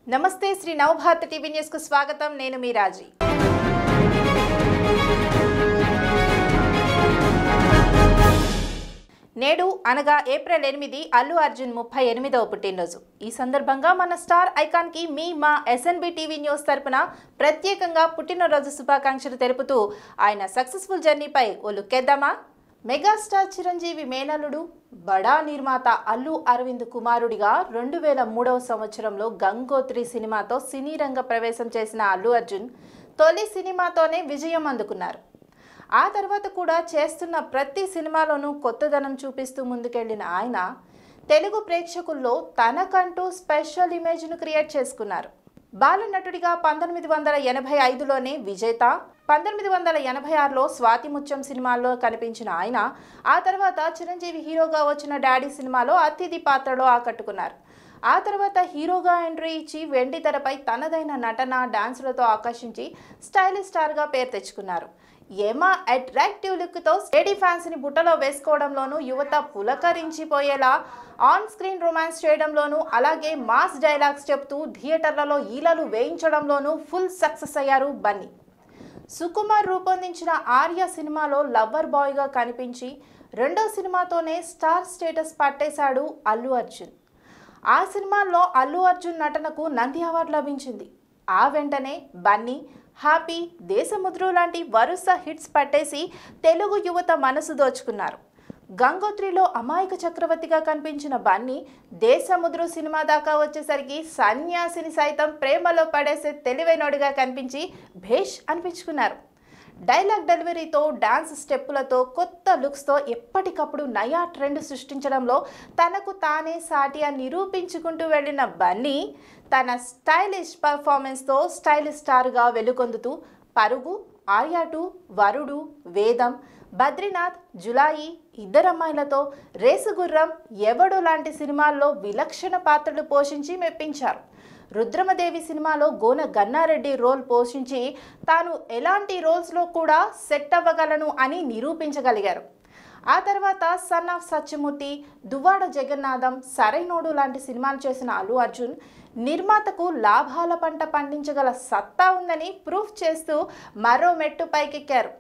నమస్తే శ్రీ నవభారత TV news కు స్వాగతం నేను మీ రాజీ నేడు అనగా ఏప్రిల్ ఎనిమిది అల్లు అర్జున్ ముప్పై ఎనిమిదవ పుట్టినరోజు ఈ సందర్భంగా మన స్టార్ ఐకాన్ కి మీ మా ఎస్ఎన్బి టీవీ న్యూస్ తరపున ప్రత్యేకంగా పుట్టినరోజు శుభాకాంక్షలు తెలుపుతూ ఆయన సక్సెస్ఫుల్ జర్నీపై ఓ లుక్కేద్దామా మెగాస్టార్ చిరంజీవి మేనలుడు బడా నిర్మాత అల్లు అరవింద్ కుమారుడిగా రెండు వేల మూడవ సంవత్సరంలో గంగోత్రి సినిమాతో సినీ రంగ ప్రవేశం చేసిన అల్లు అర్జున్ తొలి సినిమాతోనే విజయం అందుకున్నారు ఆ తర్వాత కూడా చేస్తున్న ప్రతి సినిమాలోనూ కొత్తదనం చూపిస్తూ ముందుకెళ్లిన ఆయన తెలుగు ప్రేక్షకుల్లో తనకంటూ స్పెషల్ ఇమేజ్ను క్రియేట్ చేసుకున్నారు బాల నటుడిగా పంతొమ్మిది వందల ఎనభై ఐదులోనే విజేత పంతొమ్మిది వందల ఎనభై ఆరులో స్వాతి ముత్యం సినిమాల్లో కనిపించిన ఆయన ఆ తర్వాత చిరంజీవి హీరోగా వచ్చిన డాడీ సినిమాలో అతిథి పాత్రలో ఆకట్టుకున్నారు ఆ తర్వాత హీరోగా ఎంట్రీ ఇచ్చి వెండి తెరపై తనదైన నటన డాన్సులతో ఆకర్షించి స్టైలిష్ స్టార్గా పేరు తెచ్చుకున్నారు ఏమా అట్రాక్టివ్ లుక్తో స్టేడీ ఫ్యాన్స్ని బుట్టలో వేసుకోవడంలోనూ యువత పులకరించిపోయేలా ఆన్ స్క్రీన్ రొమాన్స్ చేయడంలోనూ అలాగే మాస్ డైలాగ్స్ చెప్తూ థియేటర్లలో ఈలలు వేయించడంలోనూ ఫుల్ సక్సెస్ అయ్యారు బన్నీ సుకుమార్ రూపొందించిన ఆర్య సినిమాలో లవ్వర్ బాయ్గా కనిపించి రెండో సినిమాతోనే స్టార్ స్టేటస్ పట్టేశాడు అల్లు అర్జున్ ఆ సినిమాల్లో అల్లు అర్జున్ నటనకు నంది అవార్డు లభించింది ఆ వెంటనే బన్నీ హ్యాపీ దేశముద్రు లాంటి వరుస హిట్స్ పట్టేసి తెలుగు యువత మనసు దోచుకున్నారు గంగోత్రిలో అమాయక చక్రవర్తిగా కనిపించిన బన్నీ దేశముద్రు సినిమా దాకా వచ్చేసరికి సన్యాసిని సైతం ప్రేమలో పడేసే తెలివైనోడిగా కనిపించి భేష్ అనిపించుకున్నారు డైలాగ్ డెలివరీతో డాన్స్ స్టెప్పులతో కొత్త లుక్స్తో ఎప్పటికప్పుడు నయా ట్రెండ్ సృష్టించడంలో తనకు తానే సాటి అని నిరూపించుకుంటూ వెళ్ళిన బన్నీ తన స్టైలిష్ పర్ఫార్మెన్స్తో స్టైలిష్ స్టార్గా వెలుగొందుతూ పరుగు ఆర్యాటు వరుడు వేదం బద్రీనాథ్ జులాయి ఇద్దరమ్మాయిలతో రేసుగుర్రం ఎవడు లాంటి సినిమాల్లో విలక్షణ పాత్రలు పోషించి మెప్పించారు రుద్రమదేవి సినిమాలో గోన గన్నారెడ్డి రోల్ పోషించి తాను ఎలాంటి రోల్స్లో కూడా సెట్ అవ్వగలను అని నిరూపించగలిగారు ఆ తర్వాత సన్ ఆఫ్ సత్యమూర్తి దువ్వాడ జగన్నాథం సరైనోడు లాంటి సినిమాలు చేసిన అల్లు అర్జున్ నిర్మాతకు లాభాల పంట పండించగల సత్తా ఉందని ప్రూఫ్ చేస్తూ మరో మెట్టు పైకెక్కారు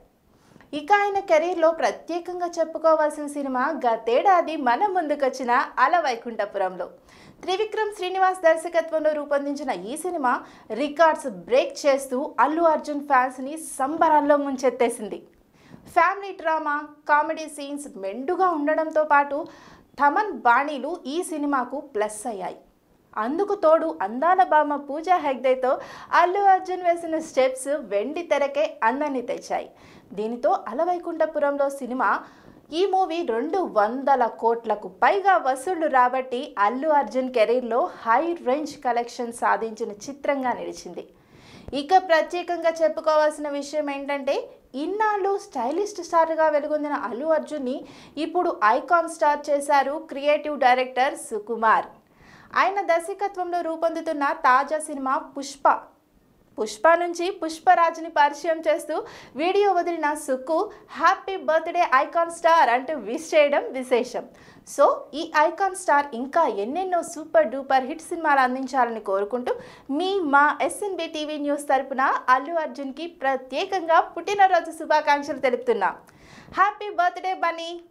ఇక ఆయన కెరీర్లో ప్రత్యేకంగా చెప్పుకోవాల్సిన సినిమా గతేడాది మన ముందుకొచ్చిన అల వైకుంఠపురంలో త్రివిక్రమ్ శ్రీనివాస్ దర్శకత్వంలో రూపొందించిన ఈ సినిమా రికార్డ్స్ బ్రేక్ చేస్తూ అల్లు అర్జున్ ఫ్యాన్స్ని సంబరాల్లో ముంచెత్తేసింది ఫ్యామిలీ డ్రామా కామెడీ సీన్స్ మెండుగా ఉండడంతో పాటు థమన్ బాణీలు ఈ సినిమాకు ప్లస్ అయ్యాయి అందుకు తోడు అందాల బామ్మ పూజా హెగ్దేతో అల్లు అర్జున్ వేసిన స్టెప్స్ వెండి తెరకే అందాన్ని తెచ్చాయి దీనితో అలవైకుంఠపురంలో సినిమా ఈ మూవీ రెండు వందల కోట్లకు పైగా వసూళ్లు రాబట్టి అల్లు అర్జున్ కెరీర్లో హై రేంజ్ కలెక్షన్ సాధించిన చిత్రంగా నిలిచింది ఇక ప్రత్యేకంగా చెప్పుకోవాల్సిన విషయం ఏంటంటే ఇన్నాళ్ళు స్టైలిస్ట్ స్టార్గా వెలుగొందిన అల్లు అర్జున్ని ఇప్పుడు ఐకాన్ స్టార్ చేశారు క్రియేటివ్ డైరెక్టర్ సుకుమార్ ఆయన దర్శకత్వంలో రూపొందుతున్న తాజా సినిమా పుష్ప పుష్ప నుంచి పుష్పరాజ్ని పరిచయం చేస్తూ వీడియో వదిలిన Sukku happy birthday icon star అంటూ విష్ చేయడం విశేషం సో ఈ ఐకాన్ స్టార్ ఇంకా ఎన్నెన్నో సూపర్ డూపర్ హిట్ సినిమాలు అందించాలని కోరుకుంటూ మీ మా ఎస్ఎన్బి టీవీ న్యూస్ తరపున అల్లు అర్జున్కి ప్రత్యేకంగా పుట్టినరోజు శుభాకాంక్షలు తెలుపుతున్నాం హ్యాపీ బర్త్డే బన్నీ